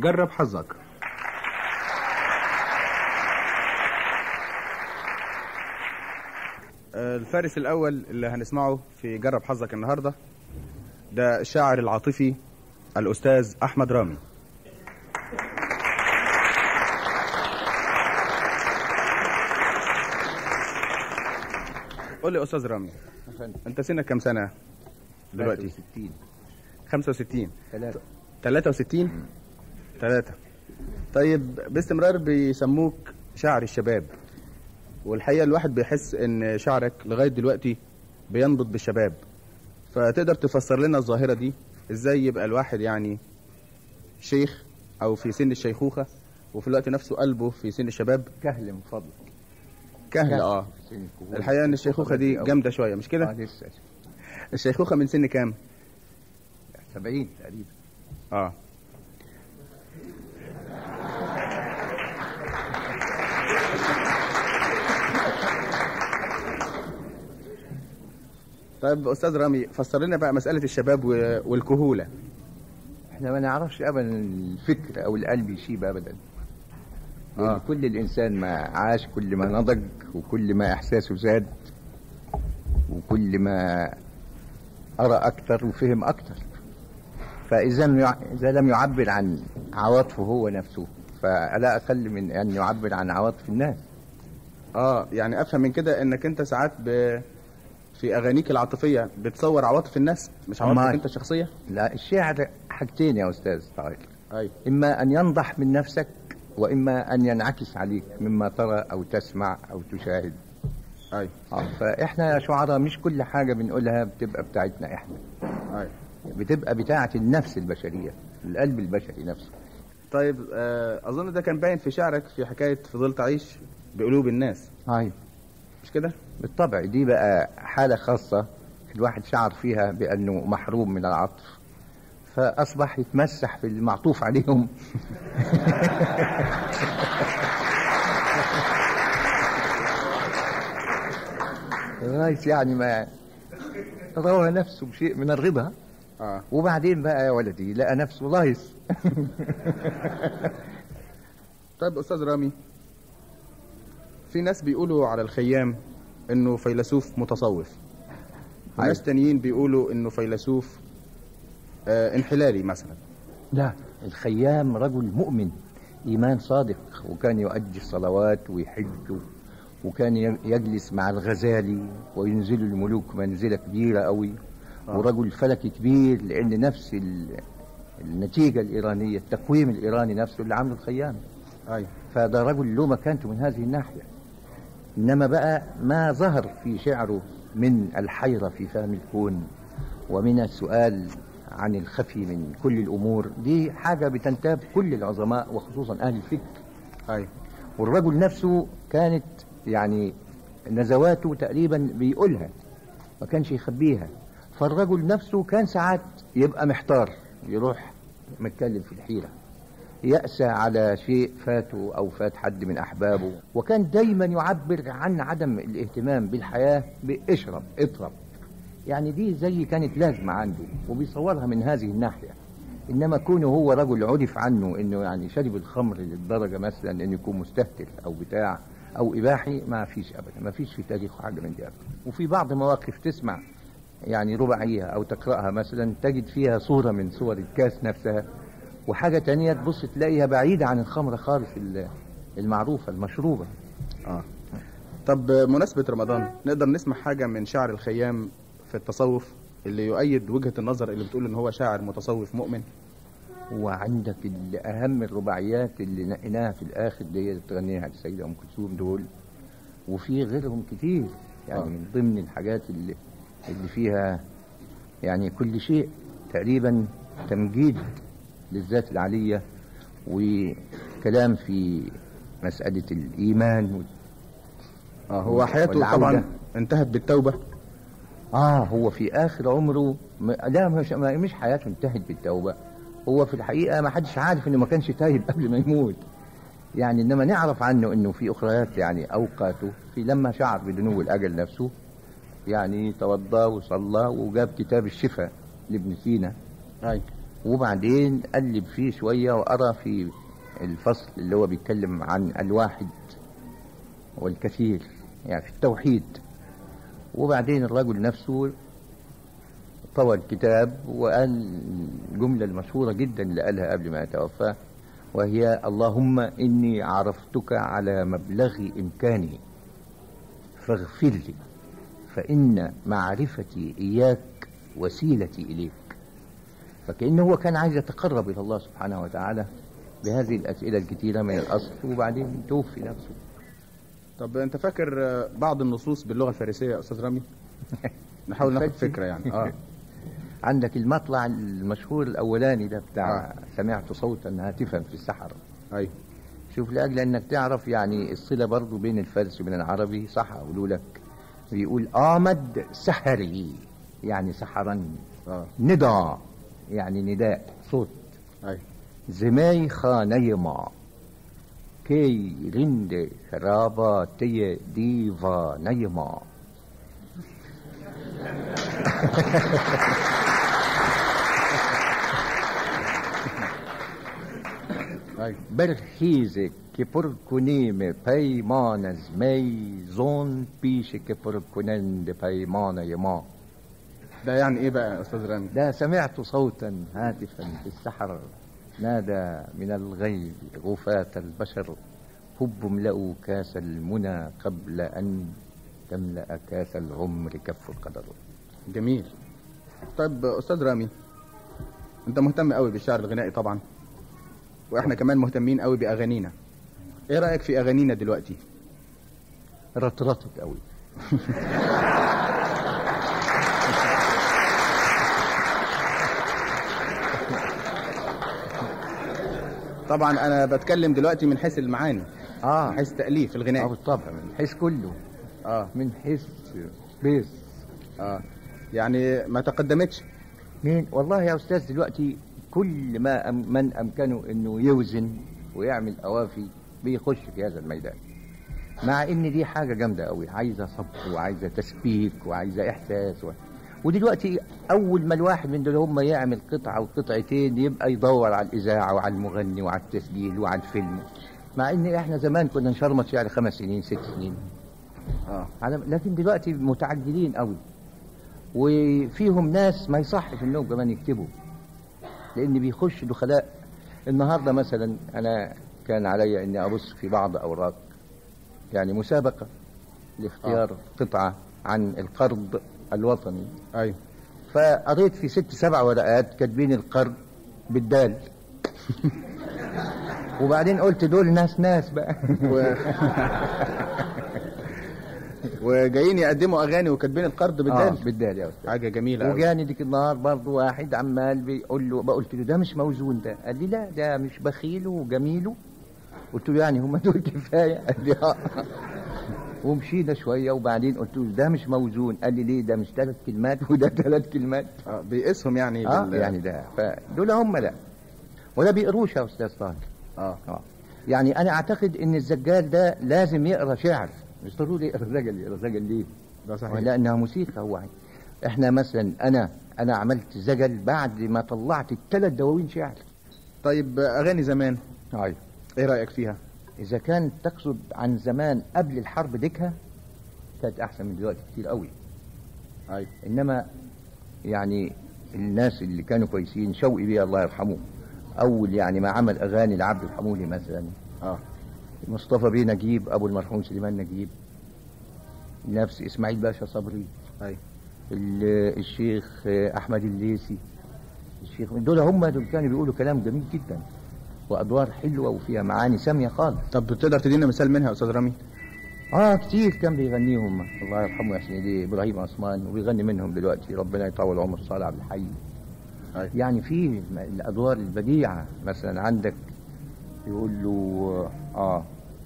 جرب حظك آه، الفارس الأول اللي هنسمعه في جرب حظك النهاردة ده الشاعر العاطفي الأستاذ أحمد رامي قول لي يا أستاذ رامي أنت سنك كام سنة دلوقتي 60 65 ثلاثة 63 ثلاثة طيب باستمرار بيسموك شاعر الشباب والحقيقة الواحد بيحس ان شعرك لغاية دلوقتي بينبض بالشباب فتقدر تفسر لنا الظاهرة دي ازاي يبقى الواحد يعني شيخ او في سن الشيخوخة وفي الوقت نفسه قلبه في سن الشباب كهل من فضلك كهل اه سن الكهول. الحقيقة ان الشيخوخة دي أو- جامدة شوية مش اه كده لسه الشيخوخة من سن كام 70 تقريبا اه طيب استاذ رامي فسر لنا بقى مساله الشباب و- والكهوله احنا ما نعرفش ابدا الفكر او القلب يشيب ابدا لان آه. كل الانسان ما عاش كل ما نضج وكل ما احساسه زاد وكل ما ارى اكثر وفهم اكثر فاذا لم يع- اذا لم يعبر عن عواطفه هو نفسه فلا اقل من ان يعبر عن عواطف الناس اه يعني افهم من كده انك انت ساعات ب... في اغانيك العاطفيه بتصور عواطف الناس مش عواطفك أمال. انت الشخصيه لا الشعر حاجتين يا استاذ طارق ايوه إما أن ينضح من نفسك وإما أن ينعكس عليك مما ترى أو تسمع أو تشاهد ايوه آه، فإحنا يا شعراء مش كل حاجة بنقولها بتبقى بتاعتنا إحنا ايوه بتبقى بتاعة النفس البشرية القلب البشري نفسه طيب آه اظن ده كان باين في شعرك في حكايه فضلت اعيش بقلوب الناس أيوة مش كده بالطبع دي بقى حالة خاصة الواحد شعر فيها بأنه محروم من العطف فأصبح يتمسح في المعطوف عليهم لغاية يعني ما روى نفسه بشيء من الرضا اه وبعدين بقى يا ولدي لقى نفسه لايص طيب استاذ رامي في ناس بيقولوا على الخيام انه فيلسوف متصوف وناس أيوة. تانيين بيقولوا انه فيلسوف آه انحلالي مثلا لا الخيام رجل مؤمن إيمان صادق وكان يؤدي الصلوات ويحج وكان ي- يجلس مع الغزالي وينزل الملوك منزلة كبيرة قوي آه. ورجل فلكي كبير لأن نفس ال- النتيجة الإيرانية التقويم الإيراني نفسه اللي عمله الخيام ايوه فده رجل له مكانته من هذه الناحية إنما بقى ما ظهر في شعره من الحيرة في فهم الكون ومن السؤال عن الخفي من كل الأمور دي حاجة بتنتاب كل العظماء وخصوصا أهل الفكر ايوه والرجل نفسه كانت يعني نزواته تقريبا بيقولها ما كانش يخبيها فالرجل نفسه كان ساعات يبقى محتار يروح متكلم في الحيرة يأسى على شيء فاته أو فات حد من أحبابه وكان دايما يعبر عن عدم الاهتمام بالحياة باشرب اطرب يعني دي زي كانت لازمة عنده وبيصورها من هذه الناحية إنما كونه هو رجل عرف عنه إنه يعني شرب الخمر للدرجة مثلا إنه يكون مستهتر أو بتاع أو إباحي ما فيش أبدا ما فيش في تاريخه حاجة من دي أبدا وفي بعض مواقف تسمع يعني رباعية أو تقرأها مثلا تجد فيها صورة من صور الكاس نفسها وحاجة تانية تبص تلاقيها بعيدة عن الخمرة خالص ال- المعروفة المشروبة اه طب آه، مناسبه رمضان نقدر نسمع حاجه من شعر الخيام في التصوف اللي يؤيد وجهه النظر اللي بتقول ان هو شاعر متصوف مؤمن وعندك ال- أهم الرباعيات اللي نقيناها في الآخر دي اللي بتغنيها السيدة أم كلثوم دول وفي غيرهم كتير يعني آه. من ضمن الحاجات اللي, اللي فيها يعني كل شيء تقريبا تمجيد للذات العلية وكلام في مسألة الإيمان وال- اه هو حياته والعودة. طبعا انتهت بالتوبه آه هو في آخر عمره م- لا مش, ما- مش حياته انتهت بالتوبة هو في الحقيقة ما حدش عارف إنه ما كانش تايب قبل ما يموت يعني إنما نعرف عنه إنه في أخريات يعني أوقاته في لما شعر بدنو الأجل نفسه يعني توضى وصلى وجاب كتاب الشفاء لابن سينا ايوه وبعدين قلب فيه شوية وقرأ في الفصل اللي هو بيتكلم عن الواحد والكثير يعني في التوحيد وبعدين الرجل نفسه طوى الكتاب وقال الجملة المشهورة جدا اللي قالها قبل ما يتوفى وهي اللهم إني عرفتك على مبلغ إمكاني فاغفر لي فإن معرفتي إياك وسيلتي إليك فكأنه هو كان عايز يتقرب إلى الله سبحانه وتعالى بهذه الأسئلة الكثيرة من الأصل وبعدين توفي نفسه طب انت فاكر آه، بعض النصوص باللغه الفارسيه يا استاذ رامي نحاول ناخد فاكر. فكره يعني اه عندك المطلع المشهور الأولاني ده بتاع آه. سمعت صوتا هاتفا في السحر ايوه شوف لأجل أنك تعرف يعني الصلة برضو بين الفارسي وبين العربي صح أقولوا لك بيقول آمد سحري يعني سحرا اه ندى يعني نداء صوت ايوه زمي خانيما كي رند رابا تي ديفا نيما ايوه برخيزة كبركونيم بيمان زمي زون بيش كبركونند بيمان يما ده يعني ايه بقى يا استاذ رامي ده سمعت صوتا هاتفا في السحر نادى من الغيب غفاة البشر هب املأوا كاس المنى قبل أن تملأ كاس العمر كف القدر جميل طيب استاذ رامي انت مهتم قوي بالشعر الغنائي طبعا واحنا كمان مهتمين قوي باغانينا ايه رايك في اغانينا دلوقتي رطرطت قوي طبعا انا بتكلم دلوقتي من حيث المعاني اه من حيث تاليف اه الغناء بالطبع من حيث كله اه من حيث بيس اه يعني ما تقدمتش مين والله يا استاذ دلوقتي كل ما أم من امكنه انه يوزن ويعمل اوافي بيخش في هذا الميدان مع ان دي حاجه جامده قوي عايزه صبر وعايزه تسبيك وعايزه احساس و... ودلوقتي اول ما الواحد من دول هم يعمل قطعه وقطعتين يبقى يدور على الاذاعه وعلى المغني وعلى التسجيل وعلى الفيلم مع ان احنا زمان كنا نشرمط شعر خمس سنين ست سنين اه على لكن دلوقتي متعجلين قوي وفيهم ناس ما يصحش انهم كمان يكتبوا لان بيخش دخلاء النهارده مثلا انا كان علي اني ابص في بعض اوراق يعني مسابقه لاختيار آه. قطعه عن القرض الوطني ايوه فقريت في ست سبع ورقات كاتبين القرض بالدال وبعدين قلت دول ناس ناس بقى و... وجايين يقدموا اغاني وكاتبين القرض آه بالدال بالدال يا استاذ حاجه جميله قوي وجاني ديك النهار برضه واحد عمال بيقول له قلت له ده مش موزون ده قال لي لا ده مش بخيل وجميل قلت له يعني هم دول كفايه قال لي اه ومشينا شويه وبعدين قلت له ده مش موزون قال لي ليه ده مش ثلاث كلمات وده ثلاث كلمات آه بيقيسهم يعني اه بال- يعني ده فدول هم لا ولا بيقروش يا استاذ طاهر اه اه يعني انا اعتقد ان الزجال ده لازم يقرا شعر مش ضروري يقرا زجل يقرا زجل ليه؟ ده صحيح لانها موسيقى هو عايز. احنا مثلا انا انا عملت زجل بعد ما طلعت الثلاث دواوين شعر طيب اغاني زمان ايوه ايه رايك فيها اذا كانت تقصد عن زمان قبل الحرب ديكها كانت احسن من دلوقتي كتير قوي ايوه انما يعني الناس اللي كانوا كويسين شوقي بيه الله يرحمه اول يعني ما عمل اغاني لعبد الحمولي مثلا اه مصطفى بيه نجيب ابو المرحوم سليمان نجيب نفس اسماعيل باشا صبري ايوه ال- الشيخ احمد الليسي الشيخ دول هم دول كانوا بيقولوا كلام جميل جدا وادوار حلوه وفيها معاني ساميه خالص طب تقدر تدينا مثال منها يا استاذ رامي اه كتير كان بيغنيهم الله يرحمه يحسن اليه ابراهيم عثمان وبيغني منهم دلوقتي ربنا يطول عمر صالح عبد الحي أيوة. يعني في الادوار البديعه مثلا عندك يقول له اه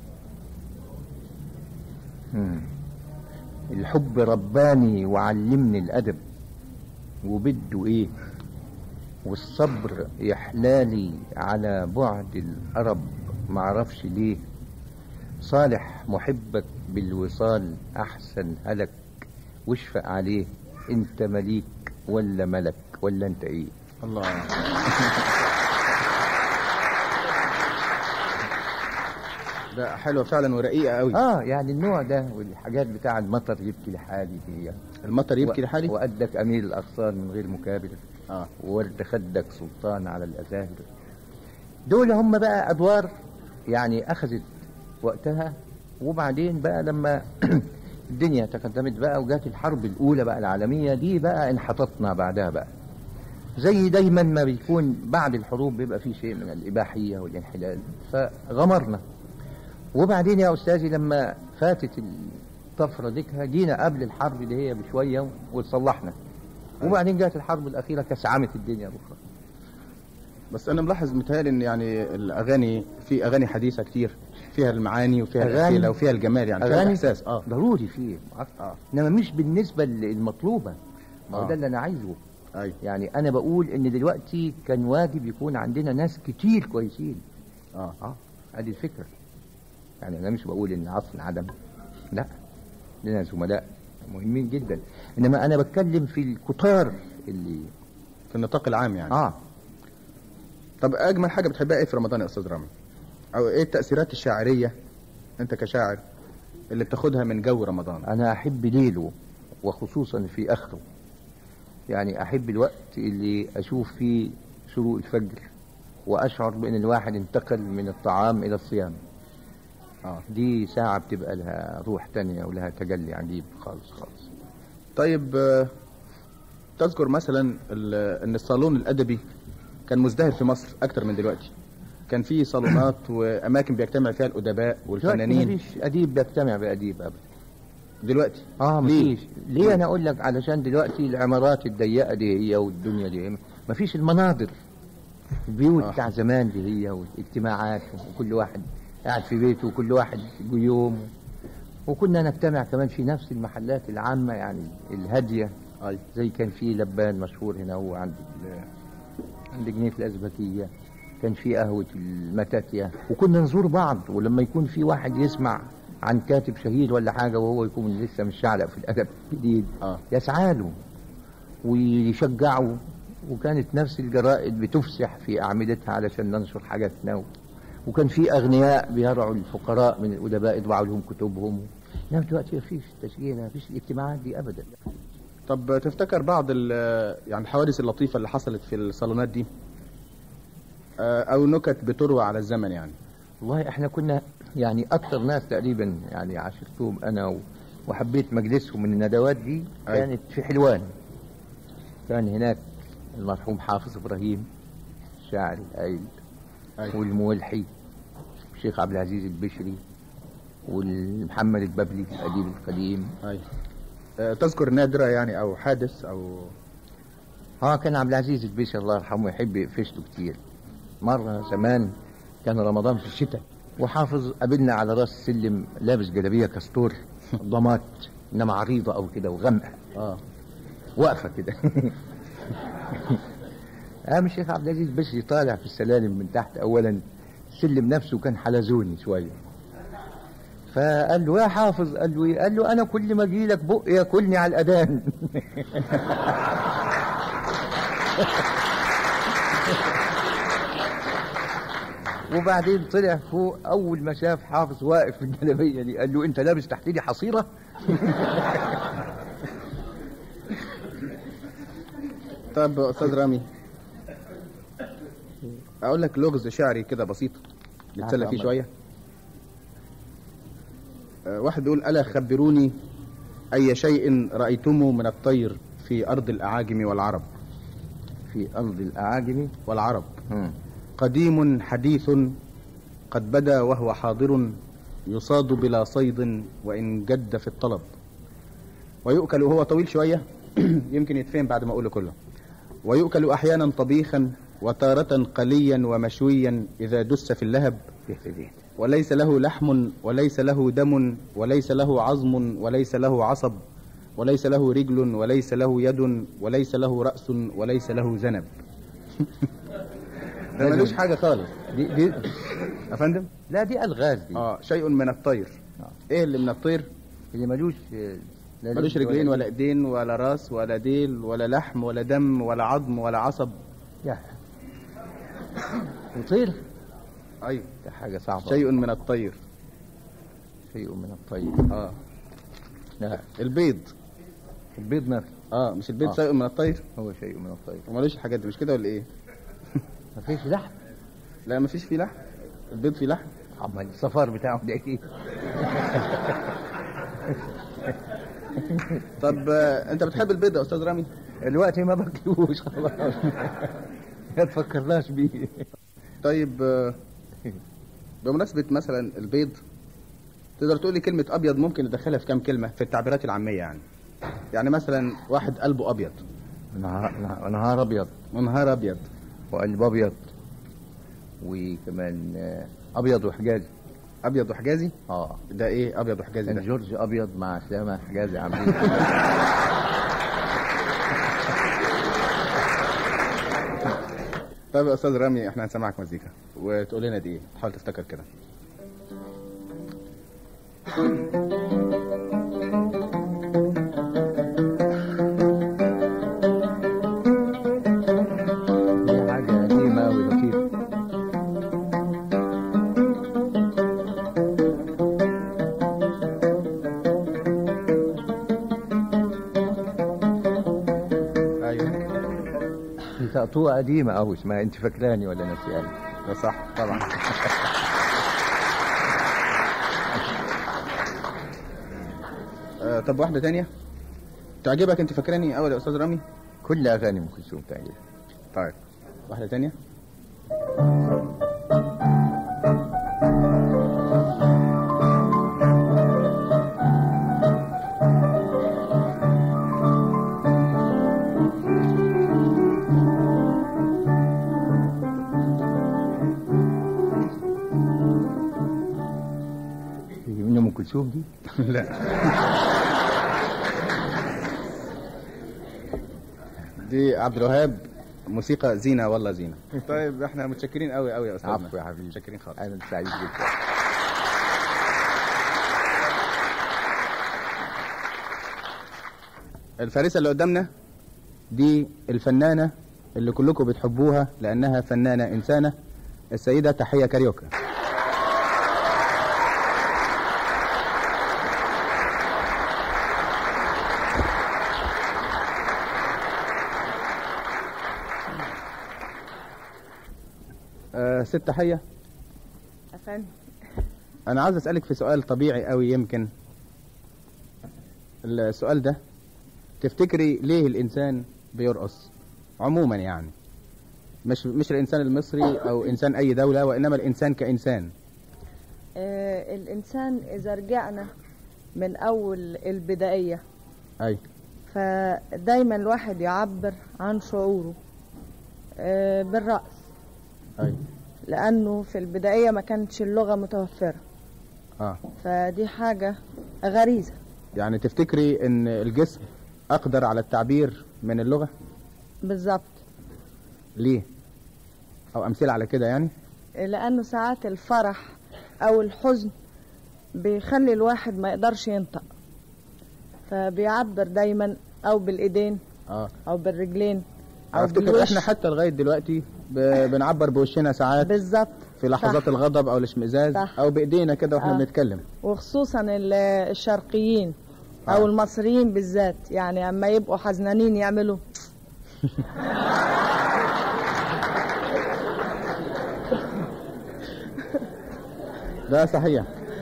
مم. الحب رباني وعلمني الادب وبده ايه والصبر يحلالي على بعد الأرب معرفش ليه صالح محبك بالوصال أحسن هلك واشفق عليه انت مليك ولا ملك ولا انت ايه الله ده حلوه فعلا ورقيقه قوي اه يعني النوع ده والحاجات بتاع المطر يبكي لحالي دي المطر يبكي و- لحالي وأدك أمير الأغصان من غير مكابر اه وورد خدك سلطان على الأزاهر دول هم بقى أدوار يعني أخذت وقتها وبعدين بقى لما الدنيا تقدمت بقى وجات الحرب الأولى بقى العالمية دي بقى انحططنا بعدها بقى زي دايما ما بيكون بعد الحروب بيبقى في شيء من الإباحية والانحلال فغمرنا وبعدين يا أستاذي لما فاتت الطفرة ديكها جينا قبل الحرب اللي هي بشوية وصلحنا وبعدين جات الحرب الأخيرة كسعمت الدنيا بكرة بس انا ملاحظ متهيألي ان يعني الاغاني في اغاني حديثه كتير فيها المعاني وفيها أغاني- الاسئله وفيها الجمال يعني فيها أغاني الاحساس اه ضروري فيه اه إنما مش بالنسبة للمطلوبة ما هو آه. ده اللي أنا عايزه ايوه يعني أنا بقول إن دلوقتي كان واجب يكون عندنا ناس كتير كويسين اه اه ادي الفكره يعني انا مش بقول ان عصر انعدم لا لنا زملاء مهمين جدا انما انا بتكلم في الكتار اللي في النطاق العام يعني اه طب اجمل حاجه بتحبها ايه في رمضان يا استاذ رامي او ايه التاثيرات الشاعريه انت كشاعر اللي بتاخدها من جو رمضان انا احب ليله وخصوصا في اخره يعني احب الوقت اللي اشوف فيه شروق الفجر واشعر بان الواحد انتقل من الطعام الى الصيام اه دي ساعه بتبقى لها روح تانية ولها تجلي عجيب خالص خالص طيب آه، تذكر مثلا ال- ان الصالون الادبي كان مزدهر في مصر اكتر من دلوقتي كان في صالونات واماكن بيجتمع فيها الادباء دلوقتي والفنانين مفيش اديب بيجتمع باديب ابدا دلوقتي اه ليه؟ مفيش ليه انا اقول لك علشان دلوقتي العمارات الضيقه دي هي والدنيا دي مفيش المناظر البيوت آه. بتاع زمان دي هي والاجتماعات وكل واحد قاعد في بيته وكل واحد قيوم وكنا نجتمع كمان في نفس المحلات العامه يعني الهاديه ايوه زي كان في لبان مشهور هنا هو عند ال- عند جنينه الازبكيه كان في قهوه المتاتيا وكنا نزور بعض ولما يكون في واحد يسمع عن كاتب شهير ولا حاجه وهو يكون لسه مش شعلق في الادب الجديد اه يسعى له ويشجعه وكانت نفس الجرائد بتفسح في اعمدتها علشان ننشر حاجاتنا وكان في اغنياء بيرعوا الفقراء من الادباء يطبعوا لهم كتبهم انما دلوقتي مفيش تشجيع مفيش الاجتماعات دي ابدا طب تفتكر بعض ال- يعني الحوادث اللطيفه اللي حصلت في الصالونات دي آه، او نكت بتروى على الزمن يعني والله احنا كنا يعني اكثر ناس تقريبا يعني عاشرتهم انا و- وحبيت مجلسهم من الندوات دي أي. كانت في حلوان كان هناك المرحوم حافظ ابراهيم الشاعر الهائل أي. والمولحي الشيخ عبد العزيز البشري والمحمد الببلي الاديب القديم اي آه، تذكر نادره يعني او حادث او اه كان عبد العزيز البشري الله يرحمه يحب يقفشته كتير مرة زمان كان رمضان في الشتاء وحافظ قابلنا على راس السلم لابس جلابية كستور ضمات انما عريضة او كده وغامقة اه واقفة كده قام الشيخ عبد العزيز بشري طالع في السلالم من تحت اولا السلم نفسه كان حلزوني شوية فقال له يا حافظ قال له إيه؟ قال له انا كل ما اجي لك بق ياكلني على الاذان وبعدين طلع فوق اول ما شاف حافظ واقف في الجلابيه دي قال له انت لابس تحت لي حصيره طب استاذ رامي اقول لك لغز شعري كده بسيط نتسلى فيه نعم. شويه آه، واحد بيقول الا خبروني اي شيء رايتموه من الطير في ارض الاعاجم والعرب في ارض الاعاجم والعرب مم. قديم حديث قد بدا وهو حاضر يصاد بلا صيد وان جد في الطلب ويؤكل وهو طويل شويه يمكن يتفهم بعد ما اقوله كله ويؤكل احيانا طبيخا وتارة قليا ومشويا اذا دس في اللهب يهتدي. وليس له لحم وليس له دم وليس له عظم وليس له عصب وليس له رجل وليس له يد وليس له رأس وليس له ذنب ده ملوش حاجة خالص دي دي يا فندم لا دي الغاز دي اه شيء من الطير آه. ايه اللي من الطير اللي ملوش لا ملوش رجل رجلين ولا ولا ايدين ولا راس ولا ديل ولا لحم ولا دم ولا عظم ولا عصب يا يطير ايوه ده حاجة صعبة شيء من الطير شيء من الطير اه لا البيض البيض نفسه اه مش البيض آه. شيء من الطير هو شيء من الطير ومالوش الحاجات دي مش كده ولا ايه مفيش لحم لا مفيش فيه لحم البيض فيه لحم اما الصفار بتاعه ده ايه طب آه، انت بتحب البيض يا استاذ رامي دلوقتي ما باكلوش خلاص ما تفكرناش بيه طيب آه، بمناسبة مثلا البيض تقدر تقول لي كلمة أبيض ممكن ندخلها في كام كلمة في التعبيرات العامية يعني يعني مثلا واحد قلبه أبيض نهار نهار ابيض ونهار أبيض وقلب ابيض وكمان آه، ابيض وحجازي أبيض وحجازي اه ده إيه أبيض وحجازي كان ده جورج ابيض مع سلامه حجازي عاملين طيب يا أستاذ رامي إحنا هنسمعك مزيكا وتقول لنا دي إيه تحاول تفتكر كده دي حاجه قديمه قوي لطيفه أيوه دي تقطوعه قديمه قوي اسمها انت فاكراني ولا نسياني ده صح طبعا آه، طب واحدة تانية تعجبك أنت فاكراني أول يا أستاذ رامي كل اغاني ام كلثوم تعجبني طيب واحدة تانية هي من ام كلثوم دي لا دي عبد الوهاب موسيقى زينة والله زينة طيب احنا متشكرين قوي قوي يا استاذ عفو يا حبيبي متشكرين خالص انا سعيد جدا الفارسة اللي قدامنا دي الفنانة اللي كلكم بتحبوها لأنها فنانة إنسانة السيدة تحية كاريوكا آه ست تحية أفندم أنا عاوز أسألك في سؤال طبيعي أوي يمكن السؤال ده تفتكري ليه الإنسان بيرقص عموما يعني مش مش الإنسان المصري أو إنسان أي دولة وإنما الإنسان كإنسان آه الإنسان إذا رجعنا من أول البدائية أي فدايما الواحد يعبر عن شعوره آه بالرأس أي لأنه في البدائية ما كانتش اللغة متوفرة آه فدي حاجة غريزة يعني تفتكري إن الجسم أقدر على التعبير من اللغة بالظبط ليه أو أمثلة على كده يعني لأنه ساعات الفرح أو الحزن بيخلي الواحد ما يقدرش ينطق فبيعبر دايما أو بالإيدين آه أو بالرجلين أو أفتكر بالوش إحنا حتى لغاية دلوقتي ب- بنعبر بوشنا ساعات بالظبط في لحظات صح. الغضب أو الاشمئزاز صح. أو بإيدينا كده وإحنا آه. بنتكلم وخصوصا ال- الشرقيين آه. او المصريين بالذات يعني اما يبقوا حزنانين يعملوا ده صحيح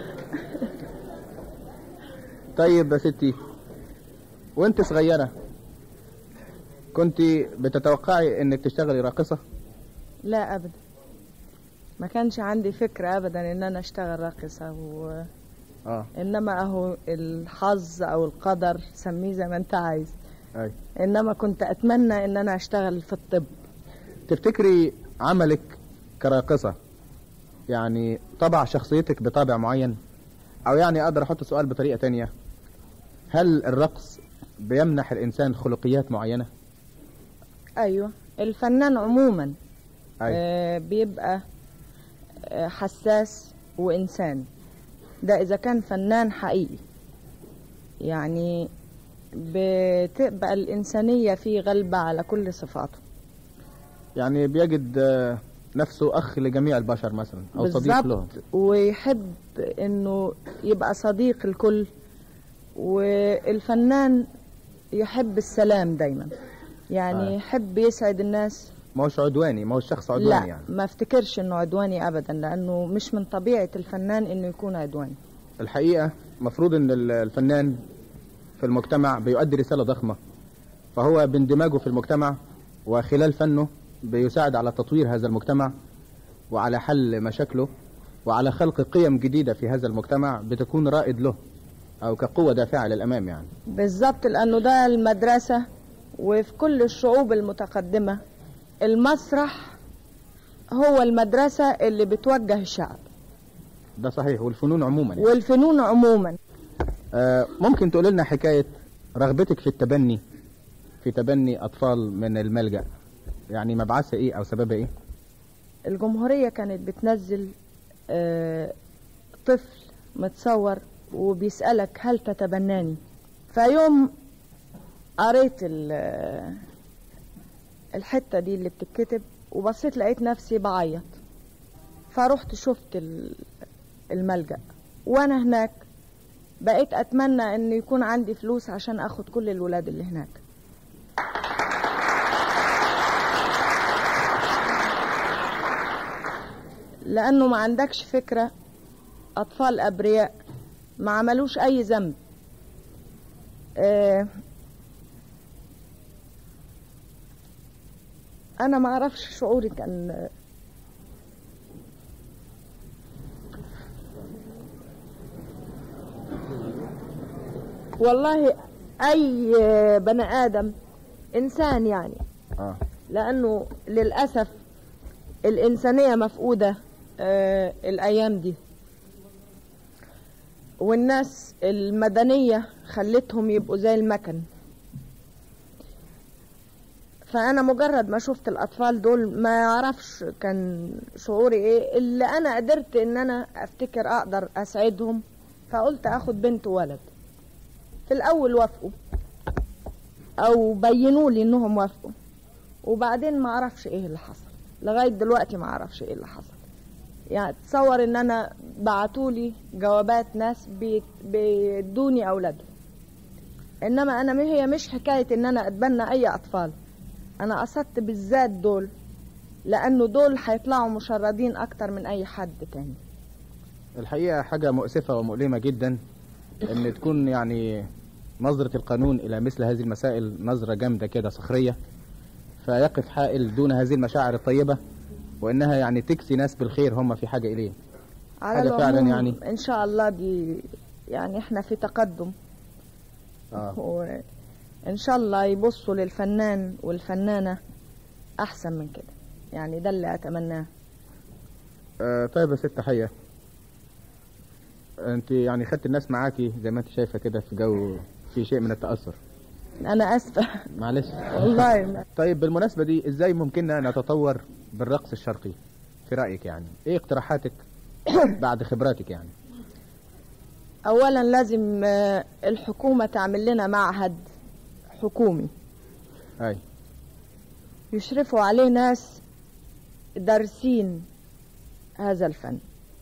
طيب يا ستي وانت صغيرة كنت بتتوقعي انك تشتغلي راقصة لا ابدا ما كانش عندي فكرة ابدا ان انا اشتغل راقصة و... اه انما اهو الحظ او القدر سميه زي ما انت عايز اي انما كنت اتمنى ان انا اشتغل في الطب تفتكري عملك كراقصة يعني طبع شخصيتك بطابع معين او يعني اقدر احط سؤال بطريقة تانية هل الرقص بيمنح الانسان خلقيات معينة ايوه الفنان عموما اي آه بيبقى آه حساس وإنسان ده إذا كان فنان حقيقي يعني بتبقى الإنسانية فيه غالبة على كل صفاته يعني بيجد آه، نفسه اخ لجميع البشر مثلا او صديق لهم بالظبط ويحب انه يبقى صديق الكل والفنان يحب السلام دايما يعني آه. يحب يسعد الناس ما هوش عدواني ما هوش شخص عدواني لا يعني ما افتكرش انه عدواني ابدا لانه مش من طبيعه الفنان انه يكون عدواني الحقيقة مفروض ان ال- الفنان في المجتمع بيؤدي رسالة ضخمة فهو باندماجه في المجتمع وخلال فنه بيساعد على تطوير هذا المجتمع وعلى حل مشاكله وعلى خلق قيم جديدة في هذا المجتمع بتكون رائد له او كقوة دافعة للامام يعني بالظبط لانه ده المدرسه وفي كل الشعوب المتقدمه المسرح هو المدرسه اللي بتوجه الشعب ده صحيح والفنون عموما يعني. والفنون عموما آه، ممكن تقول لنا حكاية رغبتك في التبني في تبني أطفال من الملجأ يعني مبعثها إيه أو سببها إيه؟ الجمهورية كانت بتنزل آه، طفل متصور وبيسألك هل تتبناني فيوم قريت ال- آه، الحتة دي اللي بتتكتب وبصيت لقيت نفسي بعيط فرحت شفت ال- الملجأ وانا هناك بقيت اتمنى ان يكون عندي فلوس عشان اخد كل الولاد اللي هناك لانه ما عندكش فكرة اطفال ابرياء ما عملوش اي ذنب آه، انا ما اعرفش شعوري كان والله اي بني ادم انسان يعني آه. لانه للاسف الانسانيه مفقوده آه الايام دي والناس المدنيه خلتهم يبقوا زي المكن فانا مجرد ما شفت الاطفال دول ما اعرفش كان شعوري ايه اللي انا قدرت ان انا افتكر اقدر اسعدهم فقلت اخد بنت وولد في الاول وافقوا او بينوا لي انهم وافقوا وبعدين ما اعرفش ايه اللي حصل لغايه دلوقتي ما اعرفش ايه اللي حصل يعني تصور ان انا بعتولي جوابات ناس بيت- بيدوني اولادهم انما انا ما هي مش حكايه ان انا اتبنى اي اطفال انا قصدت بالذات دول لانه دول هيطلعوا مشردين اكتر من اي حد تاني الحقيقة حاجة مؤسفة ومؤلمة جدا إن تكون يعني نظرة القانون إلى مثل هذه المسائل نظرة جامدة كده صخرية فيقف حائل دون هذه المشاعر الطيبة وإنها يعني تكسي ناس بالخير هم في حاجة إليه على حاجة فعلا العموم يعني. ان شاء الله دي يعني احنا في تقدم آه. وإن شاء الله يبصوا للفنان والفنانة أحسن من كده يعني ده اللي أتمناه آه طيب يا ست حية انت يعني خدت الناس معاكي زي ما انت شايفة كده في جو في شيء من التأثر أنا أسفة معلش والله ما. طيب بالمناسبة دي ازاي ممكننا نتطور بالرقص الشرقي في رأيك يعني ايه اقتراحاتك بعد خبراتك يعني أولا لازم آه، الحكومة تعمل لنا معهد حكومي اي يشرفوا عليه ناس دارسين هذا الفن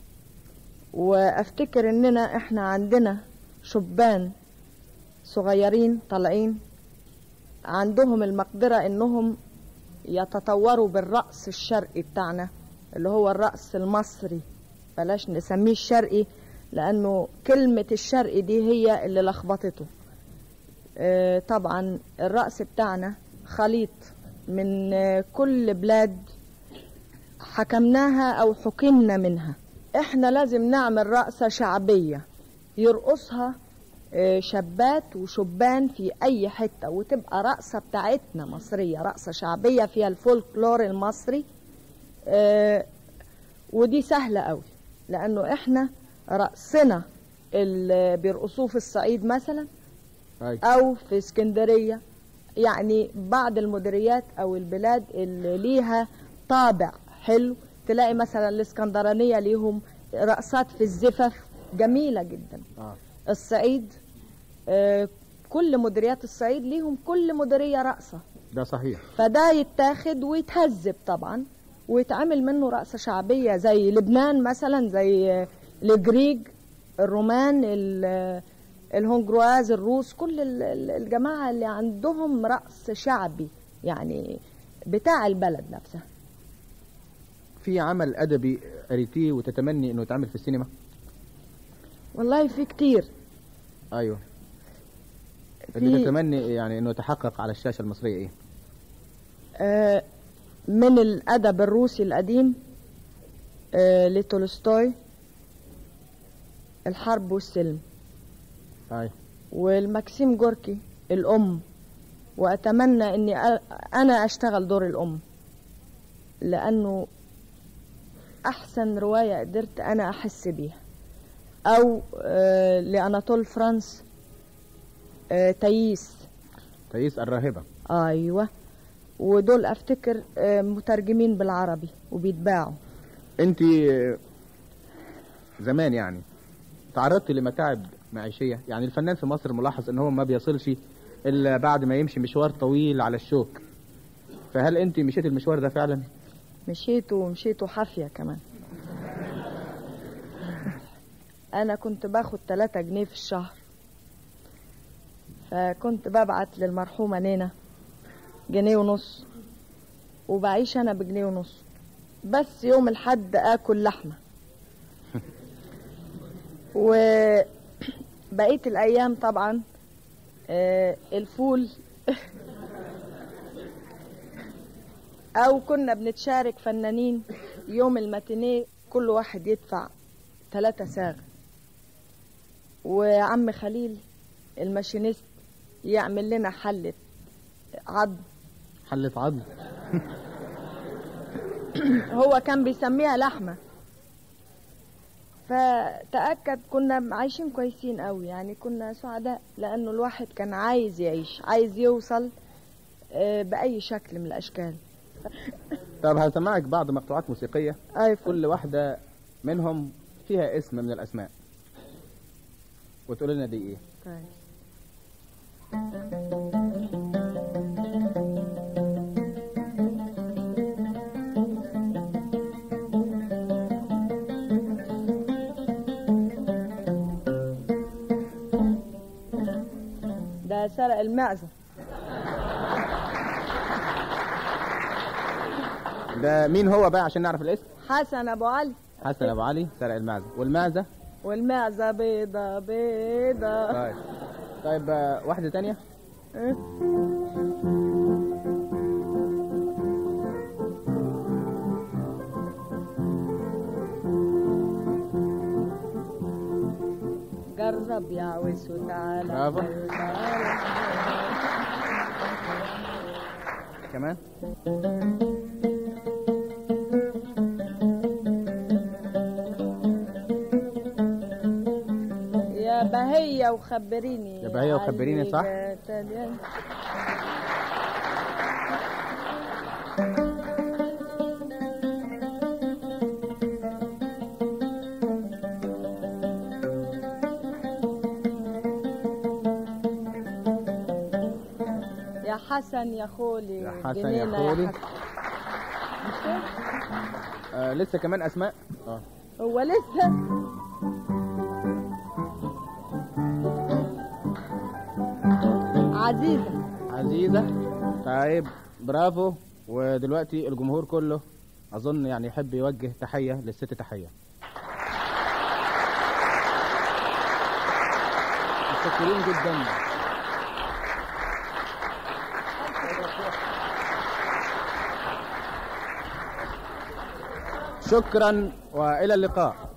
وافتكر اننا احنا عندنا شبان صغيرين طالعين عندهم المقدرة انهم يتطوروا بالرقص الشرقي بتاعنا اللي هو الرقص المصري بلاش نسميه الشرقي لانه كلمة الشرقي دي هي اللي لخبطته آه، طبعا الرقص بتاعنا خليط من آه، كل بلاد حكمناها او حكمنا منها احنا لازم نعمل رقصة شعبية يرقصها آه، شابات وشبان في اي حتة وتبقى رقصة بتاعتنا مصرية رقصة شعبية فيها الفولكلور المصري آه، ودي سهلة قوي لانه احنا رقصنا اللي بيرقصوه في الصعيد مثلا اي او في اسكندريه يعني بعض المديريات او البلاد اللي ليها طابع حلو تلاقي مثلا الاسكندرانيه ليهم رقصات في الزفاف جميله جدا اه الصعيد آه، كل مديريات الصعيد ليهم كل مديريه رقصه ده صحيح فده يتاخد ويتهذب طبعا ويتعمل منه رقصة شعبية زي لبنان مثلا زي الجريج الرومان ال- الهونجرواز الروس كل ال- ال- الجماعة اللي عندهم رقص شعبي يعني بتاع البلد نفسها في عمل ادبي قريتيه وتتمني انه يتعمل في السينما والله في كتير ايوه اللي في تتمني يعني انه يتحقق على الشاشه المصريه ايه آه، من الأدب الروسي القديم آه، لتولستوي الحرب والسلم ايوه والمكسيم جوركي الأم وأتمنى أني أ- أنا أشتغل دور الأم لأنه أحسن رواية قدرت أنا أحس بيها أو آه، لأناطول فرانس آه، تاييس تايس الراهبه أيوة ودول أفتكر آه، مترجمين بالعربي وبيتباعوا انت زمان يعني تعرضت لمتاعب معيشيه يعني الفنان في مصر ملاحظ ان هو ما بيصلش الا بعد ما يمشي مشوار طويل على الشوك فهل انت مشيت المشوار ده فعلا مشيت ومشيت حافية كمان أنا كنت باخد 3 جنيه في الشهر فكنت ببعت للمرحومة نينا جنيه ونص وبعيش أنا بجنيه ونص بس يوم الحد آكل لحمة وبقية الأيام طبعا آه، الفول او كنا بنتشارك فنانين يوم الماتينيه كل واحد يدفع ثلاثة ساغ وعم خليل الماشينيست يعمل لنا حلة عظم حلة عظم هو كان بيسميها لحمة فتأكد كنا عايشين كويسين قوي يعني كنا سعداء لأنه الواحد كان عايز يعيش عايز يوصل آه، بأي شكل من الأشكال طب هسمعك بعض مقطوعات موسيقيه أي فل. كل واحده منهم فيها اسم من الاسماء وتقول لنا دي ايه طيب. ده سرق المعزة ده مين هو بقى عشان نعرف الاسم حسن أبو علي حسن ابو علي سرق المعزه والمعزه والمعزة بيضة بيضة طيب طيب آه، واحده تانية إيه؟ جرب يا عويس وتعالى برافو. تعالى. كمان يا بهية وخبريني يا بهية وخبريني، علي صح؟ جاتلي. يا حسن يا خولي يا حسن يا جنينة خولي. حسن. مش كده؟ آه لسه كمان اسماء اه هو لسه عزيزة عزيزه طيب برافو ودلوقتي الجمهور كله اظن يعني يحب يوجه تحيه للست تحيه متشكرين جدا شكرا والى اللقاء